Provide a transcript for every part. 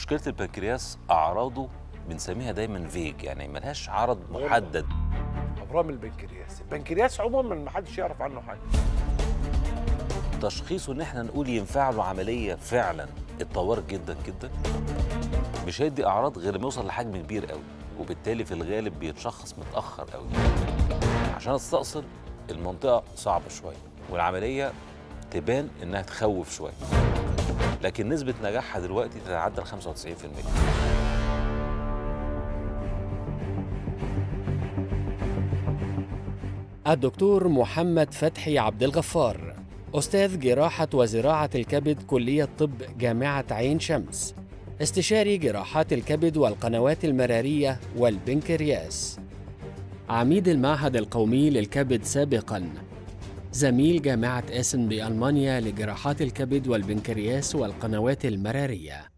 مشكله البنكرياس اعراضه بنسميها دايما فيج يعني ملهاش عرض محدد ابرام البنكرياس البنكرياس عموما ما حدش يعرف عنه حاجه تشخيصه ان احنا نقول ينفع له عمليه فعلا اتطورت جدا جدا مش هيدي اعراض غير ما يوصل لحجم كبير قوي وبالتالي في الغالب بيتشخص متاخر قوي عشان استأصل المنطقه صعبه شويه والعمليه تبان انها تخوف شويه لكن نسبه نجاحها دلوقتي تتعدى ال 95% الدكتور محمد فتحي عبد الغفار أستاذ جراحة وزراعة الكبد كلية طب جامعة عين شمس استشاري جراحات الكبد والقنوات المرارية والبنكرياس عميد المعهد القومي للكبد سابقاً زميل جامعة اسن بألمانيا لجراحات الكبد والبنكرياس والقنوات المرارية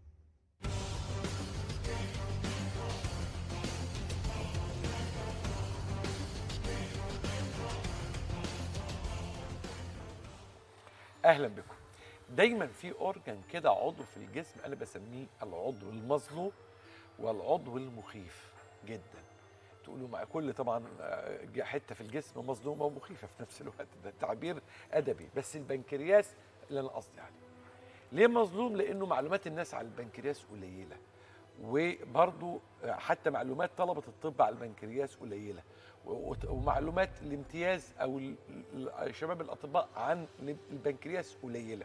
اهلا بكم دايما في اورجان كده عضو في الجسم انا بسميه العضو المظلوم والعضو المخيف جدا تقولوا مع كل طبعا آه، حته في الجسم مظلومه ومخيفه في نفس الوقت ده تعبير ادبي بس البنكرياس اللي انا قصدي عليه ليه مظلوم لانه معلومات الناس على البنكرياس قليله وبرضو آه، حتى معلومات طلبه الطب على البنكرياس قليله و- ومعلومات الامتياز او ال- ال- شباب الاطباء عن البنكرياس قليله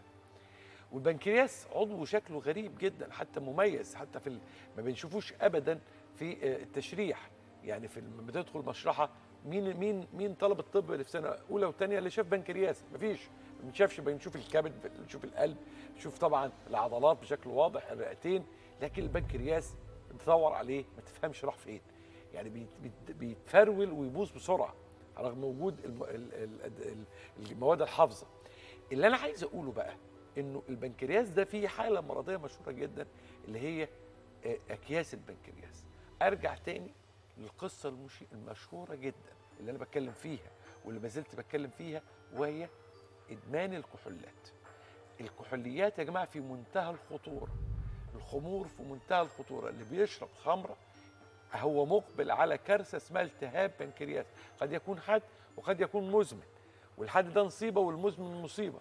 والبنكرياس عضو شكله غريب جدا حتى مميز حتى في ال- ما بنشوفوش ابدا في آه، التشريح يعني في لما بتدخل مشرحه مين مين مين طلب الطب اللي في سنه اولى وثانيه اللي شاف بنكرياس مفيش ما بنشافش بنشوف الكبد بنشوف القلب بنشوف طبعا العضلات بشكل واضح الرئتين لكن البنكرياس بتدور عليه ما تفهمش راح فين يعني بيت- بيت- بيتفرول ويبوظ بسرعه رغم وجود الم- ال- ال- ال- المواد الحافظه اللي انا عايز اقوله بقى انه البنكرياس ده فيه حاله مرضيه مشهوره جدا اللي هي آه، اكياس البنكرياس ارجع تاني للقصه المش- المشهوره جدا اللي انا بتكلم فيها واللي ما زلت بتكلم فيها وهي ادمان الكحولات الكحوليات يا جماعه في منتهى الخطوره الخمور في منتهى الخطوره اللي بيشرب خمره هو مقبل على كارثه اسمها التهاب بنكرياس قد يكون حد وقد يكون مزمن والحد ده نصيبه والمزمن مصيبه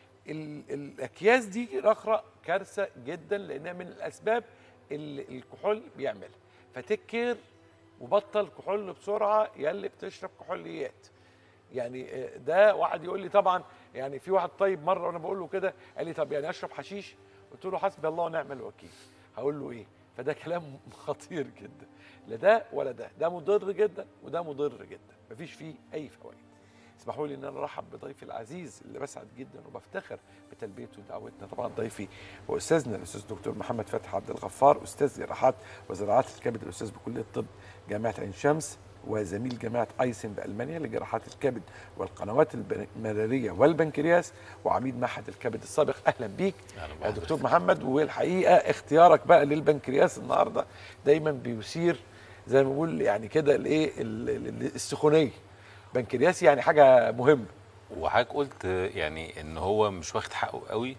ال- الاكياس دي رخرة كارثه جدا لانها من الاسباب اللي الكحول بيعملها فتكر وبطل كحول بسرعه يلي بتشرب كحوليات يعني آه، ده واحد يقول لي طبعا يعني في واحد طيب مره وانا بقول له كده قال لي طب يعني اشرب حشيش قلت له حسبي الله ونعم الوكيل هقول له ايه فده كلام خطير جدا لا ده ولا ده ده مضر جدا وده مضر جدا مفيش فيه اي فوائد اسمحوا لي ان انا ارحب بضيفي العزيز اللي بسعد جدا وبفتخر بتلبيته ودعوتنا طبعا ضيفي هو استاذنا الاستاذ الدكتور محمد فتحي عبد الغفار استاذ جراحات وزراعات الكبد الاستاذ بكليه الطب جامعه عين شمس وزميل جامعه ايسن بالمانيا لجراحات الكبد والقنوات البن- المراريه والبنكرياس وعميد معهد الكبد السابق اهلا بيك أهلا يا بحضرتك. دكتور محمد والحقيقه اختيارك بقى للبنكرياس النهارده دايما بيثير زي ما بقول يعني كده الايه ال- ال- السخونيه بنكرياس يعني حاجه مهمه وحضرتك قلت يعني ان هو مش واخد حقه قوي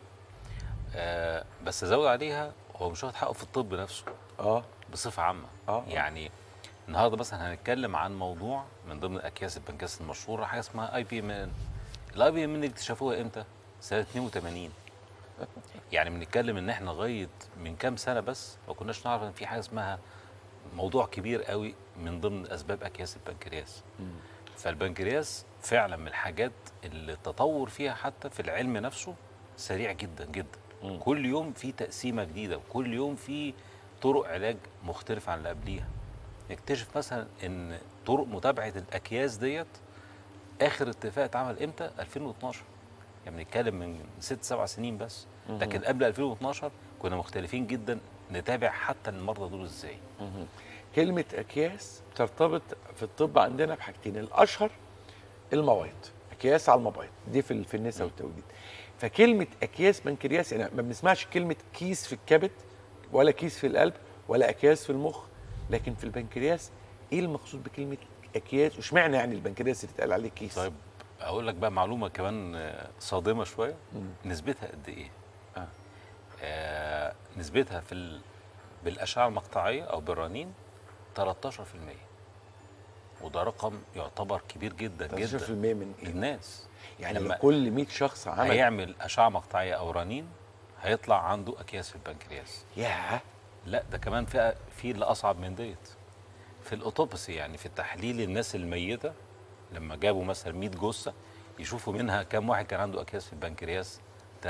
آه بس ازود عليها هو مش واخد حقه في الطب نفسه اه بصفه عامه آه. يعني النهارده مثلا هنتكلم عن موضوع من ضمن اكياس البنكاس المشهوره حاجه اسمها اي بي ام ان الاي بي ام ان اكتشفوها امتى؟ سنه 82 يعني بنتكلم ان احنا لغايه من كام سنه بس ما كناش نعرف ان في حاجه اسمها موضوع كبير قوي من ضمن اسباب اكياس البنكرياس فالبنكرياس فعلا من الحاجات اللي التطور فيها حتى في العلم نفسه سريع جدا جدا مم. كل يوم في تقسيمه جديده وكل يوم في طرق علاج مختلفه عن اللي قبليها نكتشف مثلا ان طرق متابعه الاكياس ديت اخر اتفاق اتعمل امتى 2012 يعني بنتكلم من ست سبع سنين بس لكن قبل 2012 كنا مختلفين جدا نتابع حتى المرضى دول ازاي كلمه اكياس ترتبط في الطب عندنا بحاجتين الاشهر المبايض اكياس على المبايض دي في ال- في النساء والتوليد فكلمه اكياس بنكرياس يعني ما بنسمعش كلمه كيس في الكبد ولا كيس في القلب ولا اكياس في المخ لكن في البنكرياس ايه المقصود بكلمه اكياس واشمعنى يعني البنكرياس اللي اتقال عليه كيس طيب اقول لك بقى معلومه كمان آه، صادمه شويه نسبتها قد ايه آه. آه نسبتها في بالاشعه المقطعيه او بالرنين 13% وده رقم يعتبر كبير جدا 13% جدا من ايه؟ للناس يعني لما كل 100 شخص عمل هيعمل اشعه مقطعيه او رنين هيطلع عنده اكياس في البنكرياس ياه لا ده كمان في في اللي اصعب من ديت في الاوتوبسي يعني في تحليل الناس الميته لما جابوا مثلا 100 جثه يشوفوا منها كم واحد كان عنده اكياس في البنكرياس 23%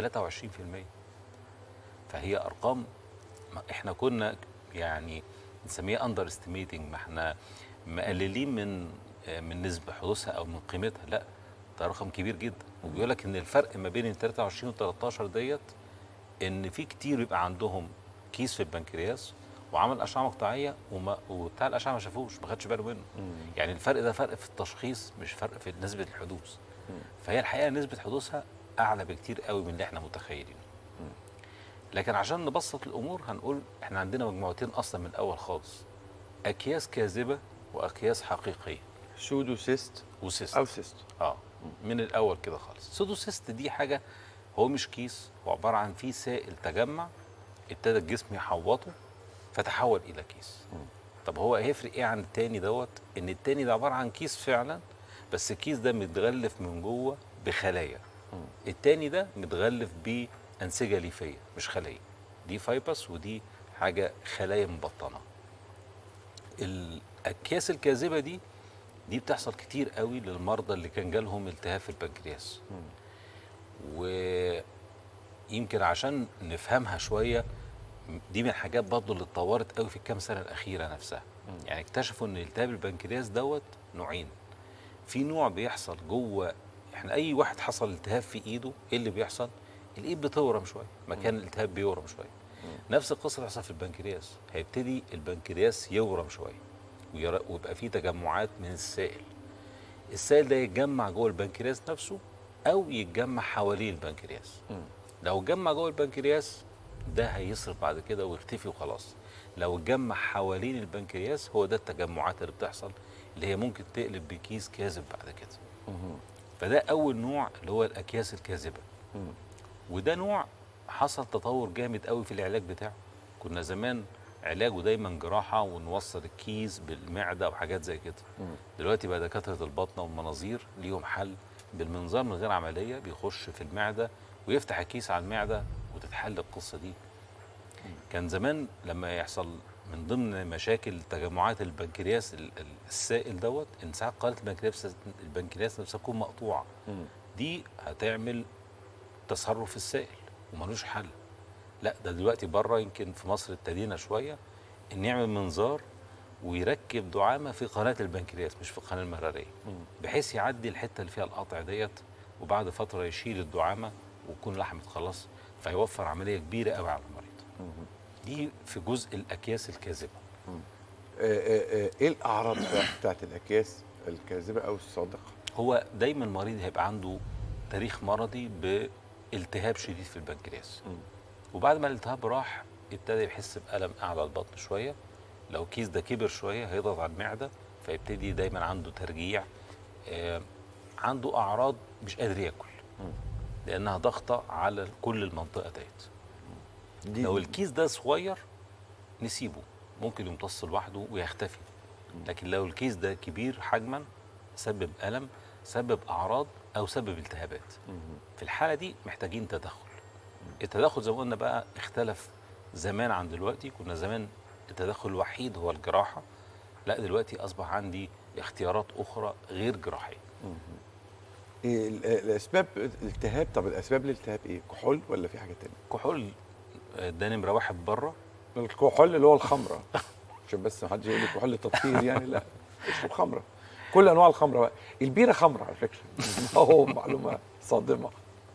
فهي ارقام ما احنا كنا يعني نسميها اندر استيميتنج ما احنا مقللين من من نسبه حدوثها او من قيمتها لا ده رقم كبير جدا وبيقول لك ان الفرق ما بين ال 23 و 13 ديت ان في كتير بيبقى عندهم كيس في البنكرياس وعمل اشعه مقطعيه وما وبتاع الاشعه ما شافوش ما خدش باله منه يعني الفرق ده فرق في التشخيص مش فرق في نسبه الحدوث فهي الحقيقه نسبه حدوثها اعلى بكتير قوي من اللي احنا متخيلينه لكن عشان نبسط الامور هنقول احنا عندنا مجموعتين اصلا من الاول خالص اكياس كاذبه واكياس حقيقيه سودو سيست وسيست او سيست اه من الاول كده خالص سودوسيست دي حاجه هو مش كيس هو عباره عن فيه سائل تجمع ابتدى الجسم يحوطه فتحول الى كيس طب هو هيفرق ايه عن التاني دوت ان التاني ده عباره عن كيس فعلا بس الكيس ده متغلف من جوه بخلايا التاني ده متغلف بانسجه ليفيه مش خليه دي فايبس ودي حاجه خلايا مبطنه الاكياس الكاذبه دي دي بتحصل كتير قوي للمرضى اللي كان جالهم التهاب في البنكرياس ويمكن عشان نفهمها شويه دي من الحاجات برضه اللي اتطورت قوي في الكام سنه الاخيره نفسها يعني اكتشفوا ان التهاب البنكرياس دوت نوعين في نوع بيحصل جوه احنا اي واحد حصل التهاب في ايده ايه اللي بيحصل الايد بتورم شويه مكان الالتهاب بيورم شويه نفس القصه بتحصل في البنكرياس هيبتدي البنكرياس يورم شويه ويرا- ويبقى فيه تجمعات من السائل السائل ده يتجمع جوه البنكرياس نفسه او يتجمع حوالين البنكرياس لو اتجمع جوه البنكرياس ده هيصرف بعد كده ويختفي وخلاص لو اتجمع حوالين البنكرياس هو ده التجمعات اللي بتحصل اللي هي ممكن تقلب بكيس كاذب بعد كده فده اول نوع اللي هو الاكياس الكاذبه وده نوع حصل تطور جامد قوي في العلاج بتاعه كنا زمان علاجه دايما جراحه ونوصل الكيس بالمعده وحاجات زي كده دلوقتي بقى دكاتره البطنه والمناظير ليهم حل بالمنظار من غير عمليه بيخش في المعده ويفتح الكيس على المعده وتتحل القصه دي كان زمان لما يحصل من ضمن مشاكل تجمعات البنكرياس ال- ال- السائل دوت ان ساعات قناه البنكرياس البنكرياس نفسها تكون مقطوعه دي هتعمل تصرف في السائل وملوش حل لا ده دلوقتي بره يمكن في مصر ابتدينا شويه ان يعمل منظار ويركب دعامه في قناه البنكرياس مش في القناه المراريه بحيث يعدي الحته اللي فيها القطع ديت وبعد فتره يشيل الدعامه ويكون لحمت خلاص فيوفر عمليه كبيره قوي على المريض دي في جزء الاكياس الكاذبه آه، آه، آه، ايه الاعراض بقى بتاعت الاكياس الكاذبه او الصادقه هو دايما المريض هيبقى عنده تاريخ مرضي بالتهاب شديد في البنكرياس وبعد ما الالتهاب راح ابتدى يحس بألم أعلى البطن شوية لو الكيس ده كبر شوية هيضغط على المعدة فيبتدي دايما عنده ترجيع آه، عنده أعراض مش قادر ياكل لأنها ضغطة على كل المنطقة ديت دي لو الكيس ده صغير نسيبه ممكن يمتص لوحده ويختفي لكن لو الكيس ده كبير حجما سبب ألم سبب أعراض أو سبب التهابات في الحالة دي محتاجين تدخل التدخل زي ما قلنا بقى اختلف زمان عن دلوقتي كنا زمان التدخل الوحيد هو الجراحة لا دلوقتي أصبح عندي اختيارات أخرى غير جراحية إيه ال- الاسباب الالتهاب طب الاسباب الالتهاب ايه كحول ولا في حاجه تانية كحول آه، ده نمرة واحد بره الكحول اللي هو الخمره عشان بس ما حدش يقول لي كحول تطهير يعني لا اشرب خمره كل انواع الخمره بقى البيره خمره على فكره اهو معلومه صادمه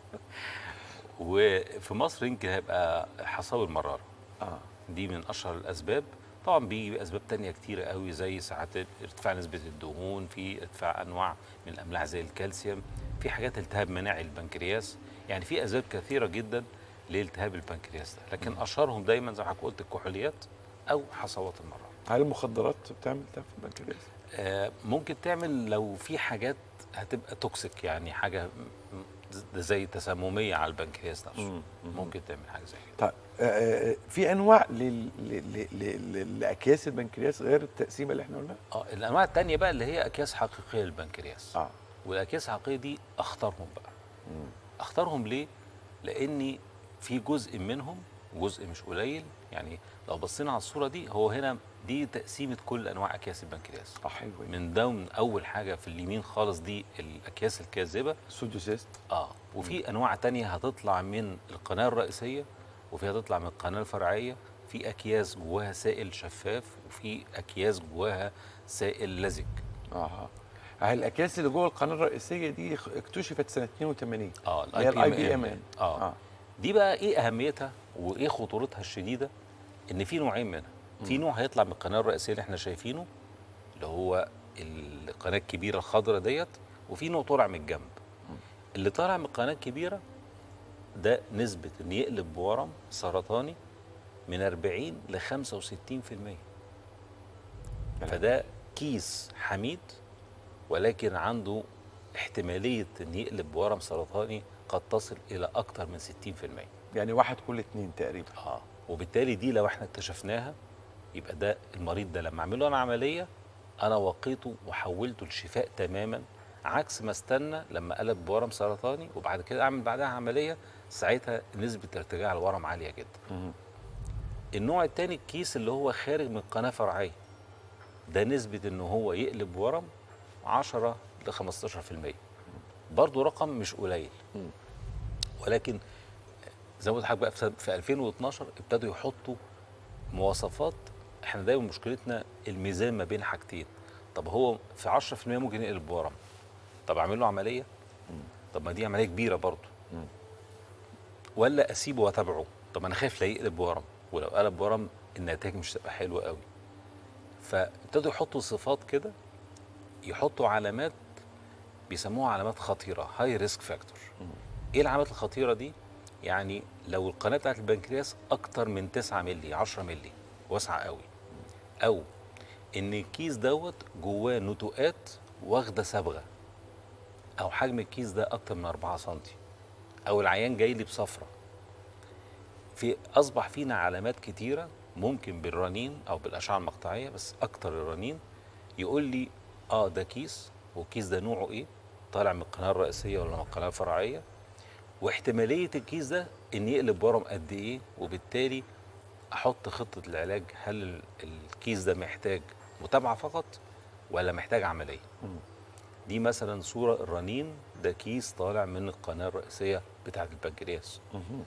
وفي مصر يمكن هيبقى حصاوي المرارة اه دي من اشهر الاسباب طبعا بيجي اسباب تانية كتيره قوي زي ساعات ارتفاع نسبه الدهون في ارتفاع انواع من الاملاح زي الكالسيوم في حاجات التهاب مناعي البنكرياس يعني في اسباب كثيره جدا لالتهاب البنكرياس ده لكن اشهرهم دايما زي ما حضرتك قلت الكحوليات او حصوات المراره هل المخدرات بتعمل التهاب في البنكرياس؟ آه، ممكن تعمل لو في حاجات هتبقى توكسيك يعني حاجه م- ده زي تسمميه على البنكرياس نفسه مم. ممكن تعمل حاجه زي كده طيب آه، آه، في انواع لل- ل- ل- ل- لاكياس البنكرياس غير التقسيمه اللي احنا قلناها اه الانواع الثانيه بقى اللي هي اكياس حقيقيه للبنكرياس اه والاكياس الحقيقيه دي اختارهم بقى اختارهم ليه لان في جزء منهم جزء مش قليل يعني لو بصينا على الصوره دي هو هنا دي تقسيمه كل انواع اكياس البنكرياس اه حلو من ضمن اول حاجه في اليمين خالص دي الاكياس الكاذبه سودوسيست اه وفي انواع تانية هتطلع من القناه الرئيسيه وفي هتطلع من القناه الفرعيه في اكياس جواها سائل شفاف وفي اكياس جواها سائل لزج اه هاي الاكياس اللي جوه القناه الرئيسيه دي اخ- اكتشفت سنه 82 اه اللي هي الاي بي ام ان اه, آه. دي بقى ايه اهميتها وايه خطورتها الشديده ان في نوعين منها في نوع هيطلع من القناه الرئيسيه اللي احنا شايفينه اللي هو القناه الكبيره الخضراء ديت وفي نوع طالع من الجنب اللي طالع من القناه الكبيره ده نسبه ان يقلب بورم سرطاني من 40 ل 65% فده كيس حميد ولكن عنده احتماليه ان يقلب بورم سرطاني قد تصل الى اكثر من 60% يعني واحد كل اتنين تقريبا اه وبالتالي دي لو احنا اكتشفناها يبقى ده المريض ده لما اعمل له انا عمليه انا وقيته وحولته لشفاء تماما عكس ما استنى لما قلب بورم سرطاني وبعد كده اعمل بعدها عمليه ساعتها نسبه ارتجاع الورم عاليه جدا. النوع الثاني الكيس اللي هو خارج من قناه فرعيه ده نسبه ان هو يقلب ورم 10 ل 15% برضه رقم مش قليل ولكن زي ما قلت لحضرتك بقى في- في 2012 ابتدوا يحطوا مواصفات احنا دايما مشكلتنا الميزان ما بين حاجتين طب هو في 10% ممكن يقلب بورم طب اعمل له عمليه طب ما دي عمليه كبيره برضه ولا اسيبه واتابعه طب انا خايف لا يقلب بورم ولو قلب بورم النتائج مش هتبقى حلوه قوي فابتدوا يحطوا صفات كده يحطوا علامات بيسموها علامات خطيره هاي ريسك فاكتور ايه العلامات الخطيره دي يعني لو القناه بتاعت البنكرياس اكتر من 9 مللي 10 مللي واسعه قوي او ان الكيس دوت جواه نتوءات واخده صبغه او حجم الكيس ده اكتر من 4 سم او العيان جاي لي بصفرة في اصبح فينا علامات كتيره ممكن بالرنين او بالاشعه المقطعيه بس اكتر الرنين يقول لي اه ده كيس والكيس ده نوعه ايه طالع من القناه الرئيسيه ولا من القناه الفرعيه واحتماليه الكيس ده ان يقلب ورم قد ايه وبالتالي احط خطه العلاج هل ال- الكيس ده محتاج متابعه فقط ولا محتاج عمليه دي مثلا صوره الرنين ده كيس طالع من القناه الرئيسيه بتاعه البنكرياس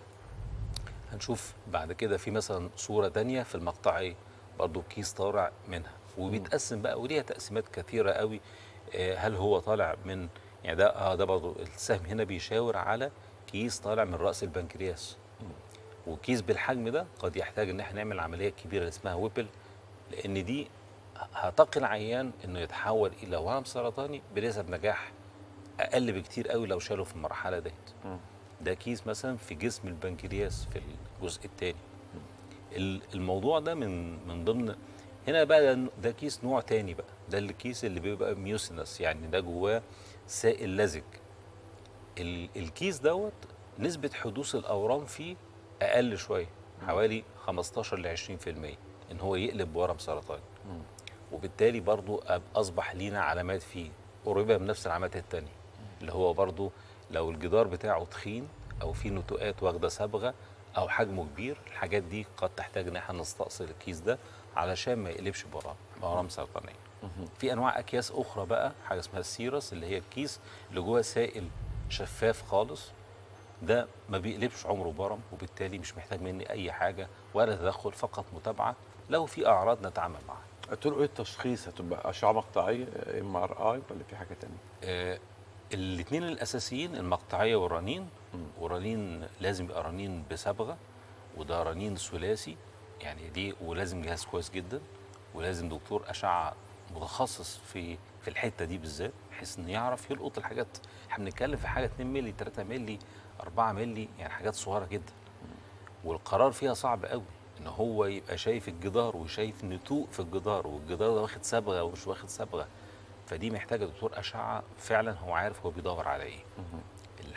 هنشوف بعد كده في مثلا صوره تانية في المقطعيه برضو كيس طالع منها وبيتقسم بقى وليها تقسيمات كثيره قوي آه، هل هو طالع من يعني ده اه ده برضو السهم هنا بيشاور على كيس طالع من راس البنكرياس وكيس بالحجم ده قد يحتاج ان احنا نعمل عمليه كبيره اللي اسمها ويبل لان دي هتقي العيان انه يتحول الى ورم سرطاني بنسب نجاح اقل بكتير قوي لو شاله في المرحله ديت ده كيس مثلا في جسم البنكرياس في الجزء الثاني الموضوع ده من من ضمن هنا بقى ده, ده كيس نوع تاني بقى ده الكيس اللي بيبقى ميوسينس يعني ده جواه سائل لزج ال- الكيس دوت نسبة حدوث الأورام فيه أقل شوية حوالي 15 ل 20% إن هو يقلب بورم سرطاني وبالتالي برضو أب- أصبح لينا علامات فيه قريبة من نفس العلامات التانية اللي هو برضو لو الجدار بتاعه تخين أو فيه نتوءات واخدة صبغة أو حجمه كبير الحاجات دي قد تحتاج إن احنا نستأصل الكيس ده علشان ما يقلبش بورم بورم سرطانية في انواع اكياس اخرى بقى حاجه اسمها السيرس اللي هي الكيس اللي جواه سائل شفاف خالص ده ما بيقلبش عمره برم وبالتالي مش محتاج مني اي حاجه ولا تدخل فقط متابعه لو في اعراض نتعامل معاها قلت له ايه التشخيص هتبقى اشعه مقطعيه ام ار اي ولا في حاجه ثانيه آه الاثنين الاساسيين المقطعيه والرنين والرنين لازم يبقى رنين بصبغه وده رنين ثلاثي يعني دي ولازم جهاز كويس جدا ولازم دكتور اشعه متخصص في في الحته دي بالذات بحيث انه يعرف يلقط الحاجات احنا بنتكلم في حاجه 2 مللي 3 مللي 4 مللي يعني حاجات صغيره جدا والقرار فيها صعب قوي ان هو يبقى شايف الجدار وشايف نتوء في الجدار والجدار ده واخد صبغه ومش واخد صبغه فدي محتاجه دكتور اشعه فعلا هو عارف هو بيدور على ايه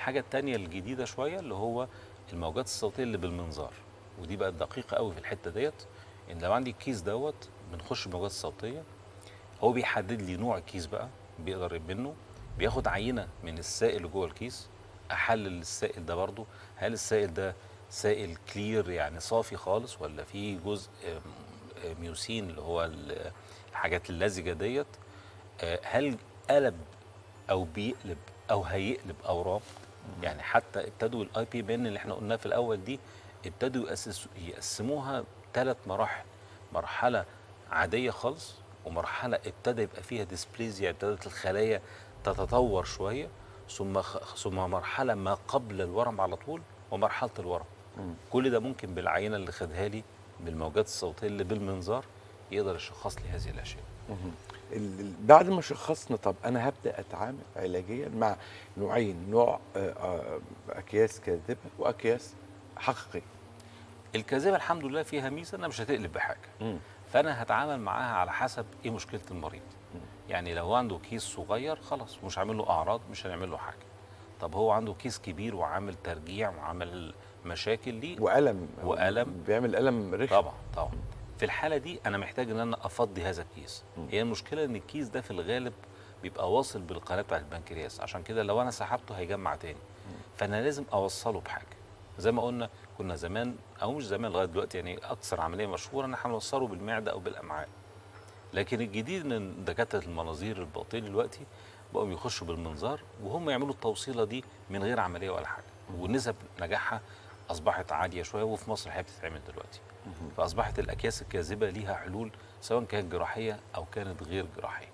الحاجه التانية الجديده شويه اللي هو الموجات الصوتيه اللي بالمنظار ودي بقت دقيقه قوي في الحته ديت ان لو عندي الكيس دوت بنخش الموجات الصوتيه هو بيحدد لي نوع الكيس بقى بيقدر منه بياخد عينه من السائل اللي جوه الكيس احلل السائل ده برضو هل السائل ده سائل كلير يعني صافي خالص ولا في جزء آم، آم، ميوسين اللي هو ال- الحاجات اللزجه ديت آه، هل قلب او بيقلب او هيقلب اورام يعني حتى ابتدوا الاي بي بين اللي احنا قلناه في الاول دي ابتدوا يأسسوا يقسموها ثلاث مراحل مرحله عاديه خالص ومرحله ابتدى يبقى فيها ديسبليزيا ابتدت الخلايا تتطور شويه ثم خ- ثم مرحله ما قبل الورم على طول ومرحله الورم كل ده ممكن بالعينه اللي خدها لي بالموجات الصوتيه اللي بالمنظار يقدر يشخص لي هذه الاشياء ال- ال- بعد ما شخصنا طب انا هبدا اتعامل علاجيا مع نوعين نوع آه، آه، اكياس كاذبه واكياس حقيقيه الكاذبه الحمد لله فيها ميزه انها مش هتقلب بحاجه مم. فانا هتعامل معاها على حسب ايه مشكله المريض يعني لو عنده كيس صغير خلاص مش عامل له اعراض مش هنعمل له حاجه طب هو عنده كيس كبير وعامل ترجيع وعامل مشاكل ليه والم وألم. بيعمل الم رخم طبعا طبعا في الحاله دي انا محتاج ان انا افضي هذا الكيس هي المشكله ان الكيس ده في الغالب بيبقى واصل بالقناه بتاعت البنكرياس عشان كده لو انا سحبته هيجمع تاني فانا لازم اوصله بحاجه زي ما قلنا كنا زمان او مش زمان لغايه دلوقتي يعني اكثر عمليه مشهوره ان احنا نوصله بالمعده او بالامعاء لكن الجديد ان دكاتره المناظير الباطنيه دلوقتي بقوا يخشوا بالمنظار وهم يعملوا التوصيله دي من غير عمليه ولا حاجه ونسب نجاحها اصبحت عاليه شويه وفي مصر هي بتتعمل دلوقتي فاصبحت الاكياس الكاذبه ليها حلول سواء كانت جراحيه او كانت غير جراحيه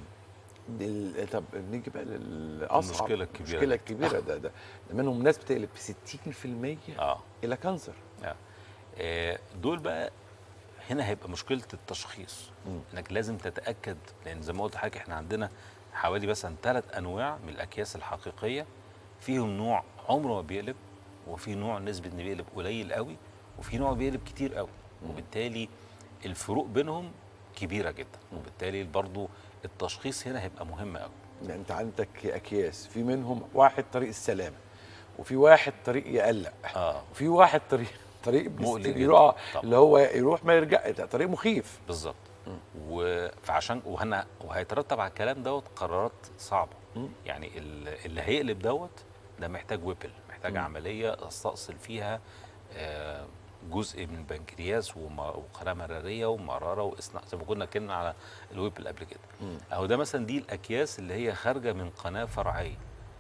ال- طب نيجي بقى للاصعب المشكلة الكبيرة المشكله دي. الكبيره ده ده ده منهم ناس بتقلب ب 60% اه الى كانسر آه. آه، دول بقى هنا هيبقى مشكله التشخيص مم. انك لازم تتاكد لان زي ما قلت لحضرتك احنا عندنا حوالي مثلا ثلاث انواع من الاكياس الحقيقيه فيهم نوع عمره ما بيقلب وفي نوع نسبه انه بيقلب قليل قوي وفي نوع بيقلب كتير قوي وبالتالي الفروق بينهم كبيره جدا وبالتالي برضو التشخيص هنا هيبقى مهم قوي يعني انت عندك اكياس في منهم واحد طريق السلامه وفي واحد طريق يقلق اه وفي واحد طريق طريق مقلق بيست- جدا. يروح طبعا. اللي هو يروح ما يرجع ده طريق مخيف بالظبط و- فعشان وهنا وهيترتب على الكلام دوت قرارات صعبه مم. يعني ال- اللي هيقلب دوت ده محتاج ويبل محتاج مم. عمليه استأصل فيها آه، جزء من البنكرياس وم- وقناه مراريه ومراره واصناع زي ما كنا اتكلمنا على الويبل قبل كده مم. اهو ده مثلا دي الاكياس اللي هي خارجه من قناه فرعيه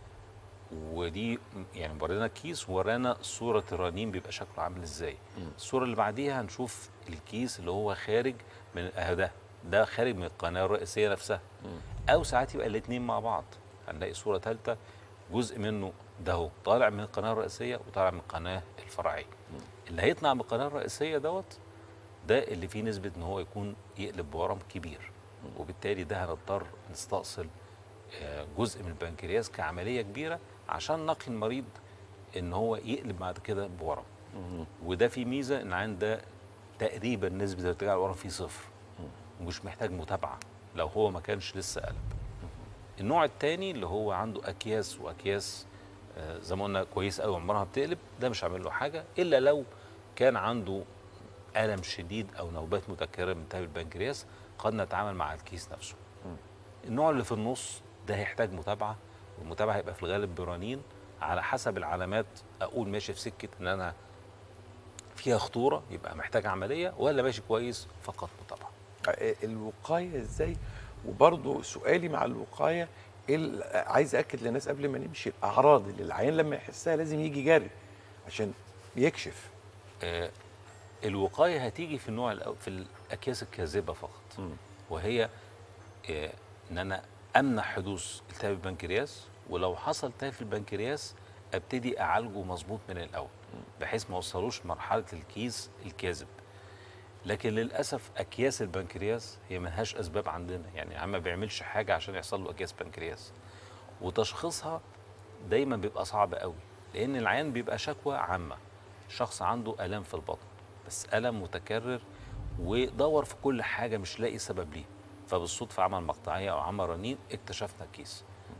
ودي يعني ورينا كيس ورانا صوره الرنين بيبقى شكله عامل ازاي مم. الصوره اللي بعديها هنشوف الكيس اللي هو خارج من اهو ده ده خارج من القناه الرئيسيه نفسها مم. او ساعات يبقى الاثنين مع بعض هنلاقي صوره ثالثه جزء منه ده هو طالع من القناه الرئيسيه وطالع من القناه الفرعيه اللي هيطلع من القناه الرئيسيه دوت ده اللي فيه نسبه ان هو يكون يقلب بورم كبير وبالتالي ده هنضطر نستأصل آه، جزء من البنكرياس كعمليه كبيره عشان نقي المريض ان هو يقلب بعد كده بورم مم. وده في ميزه ان عند ده تقريبا نسبه ارتجاع الورم فيه صفر ومش محتاج متابعه لو هو ما كانش لسه قلب النوع الثاني اللي هو عنده اكياس واكياس آه، زي ما قلنا كويس قوي عمرها ما بتقلب ده مش عامل له حاجه الا لو كان عنده الم شديد او نوبات متكرره من التهاب البنكرياس قد نتعامل مع الكيس نفسه النوع اللي في النص ده هيحتاج متابعه والمتابعه هيبقى في الغالب برنين على حسب العلامات اقول ماشي في سكه ان انا فيها خطوره يبقى محتاج عمليه ولا ماشي كويس فقط متابعه آه، الوقايه ازاي وبرضه سؤالي مع الوقايه إيه ال- عايز اكد للناس قبل ما نمشي الاعراض اللي العيان لما يحسها لازم يجي جري عشان يكشف آه، الوقايه هتيجي في النوع الأو- في الاكياس الكاذبه فقط مم. وهي آه، ان انا امنع حدوث التهاب البنكرياس ولو حصل التهاب في البنكرياس ابتدي اعالجه مظبوط من الاول بحيث ما اوصلوش لمرحله الكيس الكاذب لكن للاسف اكياس البنكرياس هي ملهاش اسباب عندنا يعني عم ما بيعملش حاجه عشان يحصل له اكياس بنكرياس وتشخيصها دايما بيبقى صعب قوي لان العيان بيبقى شكوى عامه شخص عنده الام في البطن بس الم متكرر ودور في كل حاجه مش لاقي سبب ليه فبالصدفه عمل مقطعيه او عمل رنين اكتشفنا كيس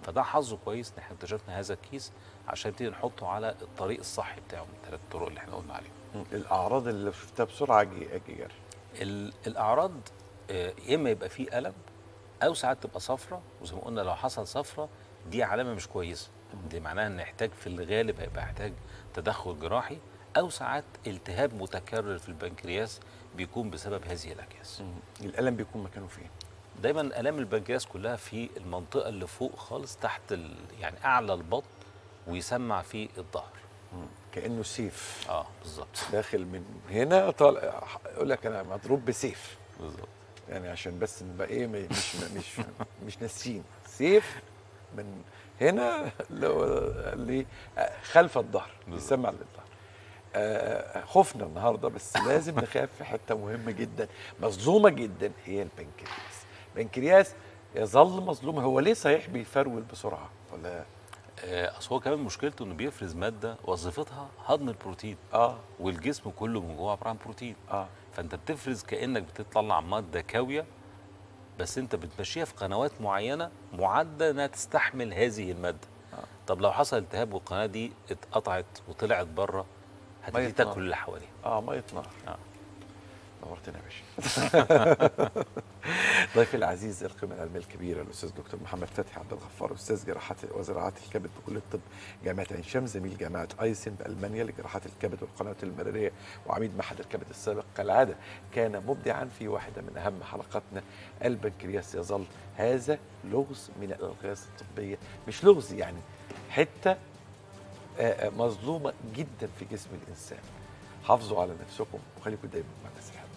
فده حظه كويس ان احنا اكتشفنا هذا الكيس عشان نبتدي نحطه على الطريق الصحي بتاعه من الثلاث طرق اللي احنا قلنا عليهم الاعراض اللي لو شفتها بسرعه اجي اجي جري ال- الاعراض آه، يا اما يبقى فيه الم او ساعات تبقى صفرة وزي ما قلنا لو حصل صفرة دي علامه مش كويسه دي معناها ان يحتاج في الغالب هيبقى يحتاج تدخل جراحي او ساعات التهاب متكرر في البنكرياس بيكون بسبب هذه الاكياس الالم بيكون مكانه فين دايما الام البنكرياس كلها في المنطقه اللي فوق خالص تحت ال... يعني اعلى البطن ويسمع في الظهر كانه سيف اه بالظبط داخل من هنا طالع يقول لك انا مضروب بسيف بالظبط يعني عشان بس نبقى ايه م- مش مش مش ناسيين سيف من هنا ل خلف الظهر بالظبط. بيسمع للظهر آه، خفنا النهارده بس لازم نخاف في حته مهمه جدا مظلومه جدا هي البنكرياس البنكرياس يظل مظلوم هو ليه صحيح بيفرول بسرعه ولا آه، اصل هو كمان مشكلته انه بيفرز ماده وظيفتها هضم البروتين اه والجسم كله من جوه عباره عن بروتين اه فانت بتفرز كانك بتطلع ماده كاويه بس انت بتمشيها في قنوات معينه معده انها تستحمل هذه الماده آه. طب لو حصل التهاب والقناه دي اتقطعت وطلعت بره هتبتدي مية نار. تاكل اللي حواليها اه ميه نار آه. نورتنا يا باشا ضيفي العزيز القيمه العلميه الكبيره الاستاذ دكتور محمد فتحي عبد الغفار استاذ جراحات وزراعه الكبد بكليه الطب جامعه عين شمس زميل جامعه ايسن بالمانيا لجراحات الكبد والقنوات المراريه وعميد معهد الكبد السابق كالعاده كان مبدعا في واحده من اهم حلقاتنا البنكرياس يظل هذا لغز من الالغاز الطبيه مش لغز يعني حته آه، آه، مظلومه جدا في جسم الانسان حافظوا على نفسكم وخليكم دايما مع الناس الحلوه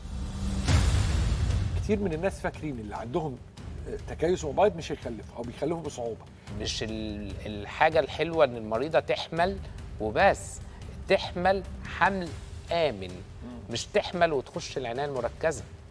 كتير من الناس فاكرين اللي عندهم آه، تكيس مبيض مش هيخلفوا او بيخلفوا بصعوبه مش ال- الحاجة الحلوة إن المريضة تحمل وبس تحمل حمل آمن مش تحمل وتخش العناية المركزة